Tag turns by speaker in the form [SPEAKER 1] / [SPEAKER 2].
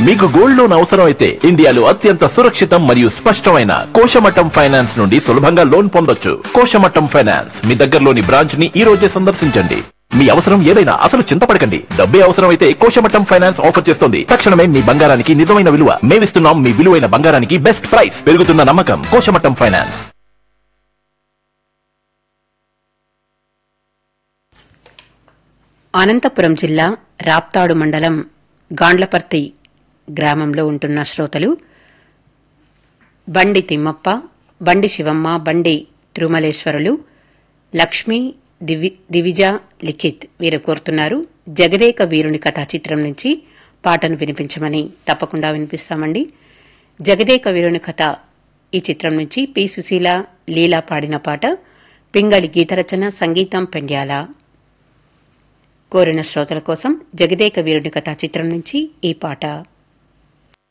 [SPEAKER 1] మీకు gold loan అవసరం అయితే ఇండియాలో అత్యంత సురక్షితం మరియు స్పష్టమైన కోశమట్టం ఫైనాన్స్ నుండి సులభంగా లోన్ పొందొచ్చు కోశమట్టం ఫైనాన్స్ మీ దగ్గరలోని బ్రాంచ్ ని ఈ రోజే సందర్శించండి మీ అవసరం ఏదైనా అసలు చింతపడకండి డబ్బే అవసరం అయితే కోశమట్టం ఫైనాన్స్ ఆఫర్ చేస్తుంది తక్షణమే మీ బంగారానికి నిజమైన విలువ మేమిస్తున్నాం మీ విలువైన బంగారానికి బెస్ట్ ప్రైస్ పెరుగుతున్న నమ్మకం కోశమట్టం ఫైనాన్స్
[SPEAKER 2] అనంతపురం జిల్లా రాప్తాడు మండలం గాండ్లపర్తి గ్రామంలో ఉంటున్న శ్రోతలు బండి తిమ్మప్ప బండి శివమ్మ బండి తిరుమలేశ్వరులు లక్ష్మి దివి దివిజ లిఖిత్ వీరు కోరుతున్నారు జగదేక వీరుని కథా చిత్రం నుంచి పాటను వినిపించమని తప్పకుండా వినిపిస్తామండి జగదేక వీరుని కథ ఈ చిత్రం నుంచి పి సుశీల లీలా పాడిన పాట పింగళి గీతరచన సంగీతం పెండ్యాల కోరిన శ్రోతల కోసం జగదేక వీరుని కథా చిత్రం నుంచి ఈ పాట